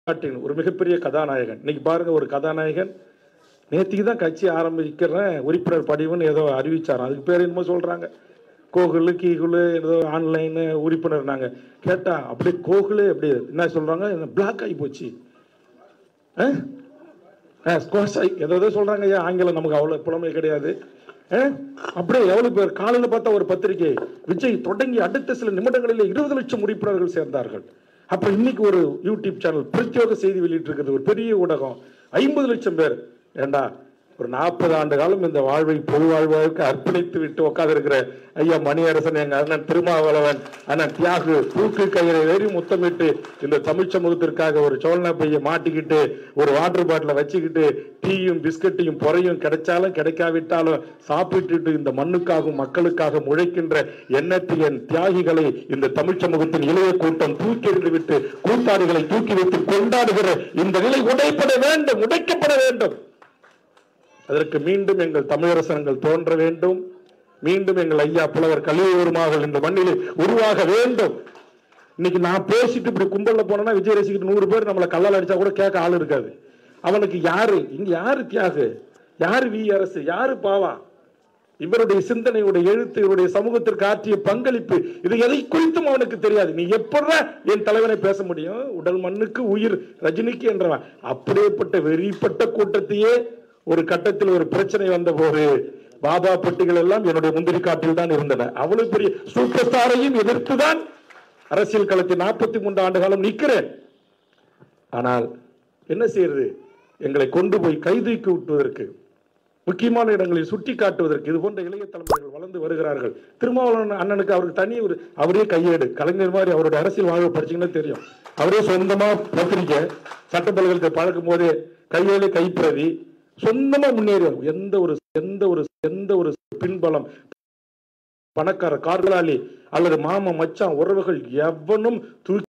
நாட்டின் ஒரு மிகப்பெரிய கதாநாயகன் இன்னைக்கு பாருங்க ஒரு கதாநாயகன் நேத்திக்கு தான் கட்சி ஆரம்பிக்கிறேன் உறுப்பினர் படிவுன்னு ஏதோ அறிவிச்சாராம் அதுக்கு பேர் என்னமோ சொல்றாங்க கோகுலு கீகுலு ஏதோ ஆன்லைனு உறுப்பினர் நாங்க கேட்டா அப்படியே கோகுலு அப்படியே என்ன சொல்றாங்க பிளாக் ஆகி போச்சு ஸ்குவாஷ் ஆகி ஏதோ ஏதோ சொல்றாங்க ஐயா ஆங்கிலம் நமக்கு அவ்வளவு புலமை கிடையாது அஹ், அப்படியே எவ்வளவு பேர் காலையில பார்த்தா ஒரு பத்திரிகை விஜய் தொடங்கி அடுத்த சில நிமிடங்களிலே இருபது லட்சம் உறுப்பினர்கள் சேர்ந்தார்கள் அப்ப இன்னைக்கு ஒரு யூடியூப் சேனல் பிரத்யோக செய்தி வெளியிட்டு இருக்கிறது ஒரு பெரிய ஊடகம் ஐம்பது லட்சம் பேர் ஏண்டா ஒரு நாற்பது ஆண்டு காலம் இந்த வாழ்வை பொது வாழ்வாழ்வுக்கு அர்ப்பணித்து விட்டு உட்கார்ந்து இருக்கிற ஐயா மணியரசன் எங்க அண்ணன் திருமாவளவன் அண்ணன் தியாகு தூக்கு கயிறை ஏறி முத்தமிட்டு இந்த தமிழ் சமூகத்திற்காக ஒரு சோழனா பைய மாட்டிக்கிட்டு ஒரு வாட்டர் பாட்டில வச்சுக்கிட்டு டீயும் பிஸ்கட்டையும் பொறையும் கிடைச்சாலும் கிடைக்காவிட்டாலும் சாப்பிட்டுட்டு இந்த மண்ணுக்காகவும் மக்களுக்காக முழைக்கின்ற எண்ணத்தியன் தியாகிகளை இந்த தமிழ் சமூகத்தின் இளைய கூட்டம் தூக்கி எறிந்து விட்டு கூத்தாடுகளை தூக்கி வைத்து கொண்டாடுகிற இந்த நிலை உடைப்பட வேண்டும் உடைக்கப்பட வேண்டும் அதற்கு மீண்டும் எங்கள் தமிழரசனங்கள் தோன்ற வேண்டும் மீண்டும் எங்கள் ஐயா புலவர் கலியூருமார்கள் இந்த மண்ணில் உருவாக வேண்டும் இன்னைக்கு நான் பேசிட்டு இப்படி கும்பல்ல போனேன்னா விஜய் ரசிக்கிட்டு நூறு பேர் நம்மளை கல்லால் அடிச்சா கூட கேட்க ஆள் இருக்காது அவனுக்கு யாரு இங்க யாரு தியாகு யாரு வி அரசு யாரு பாவா இவருடைய சிந்தனையுடைய எழுத்து இவருடைய சமூகத்திற்கு ஆற்றிய பங்களிப்பு இது எதை குறித்தும் அவனுக்கு தெரியாது நீ எப்படா என் தலைவனை பேச முடியும் உடல் மண்ணுக்கு உயிர் ரஜினிக்கு என்றவன் அப்படியேப்பட்ட வெறிப்பட்ட கூட்டத்தையே ஒரு கட்டத்தில் ஒரு பிரச்சனை வந்த போது பாபா பெட்டிகள் எல்லாம் என்னுடைய முந்திரி காட்டில் தான் இருந்தன அவ்வளவு பெரிய சூப்பர் ஸ்டாரையும் எதிர்த்துதான் அரசியல் களத்தில் நாற்பத்தி மூன்று ஆண்டு காலம் நிற்கிறேன் ஆனால் என்ன செய்யறது எங்களை கொண்டு போய் கைதூக்கி விட்டுவதற்கு முக்கியமான இடங்களில் சுட்டி காட்டுவதற்கு இது போன்ற இளைய தலைமுறைகள் வளர்ந்து வருகிறார்கள் திருமாவளவன் அண்ணனுக்கு அவருக்கு தனி ஒரு அவரே கையேடு கலைஞர் மாதிரி அவருடைய அரசியல் வாழ்வை படிச்சீங்கன்னா தெரியும் அவரே சொந்தமா பத்திரிக்கை சட்டப்பல்கலை பழக்கும் போதே கையேடு கைப்பிரதி சொந்தமா முன்னேறி எந்த ஒரு எந்த ஒரு எந்த ஒரு பின்பலம் பணக்கார கார்களாளி அல்லது மாமா மச்சான் உறவுகள் எவனும் தூக்கி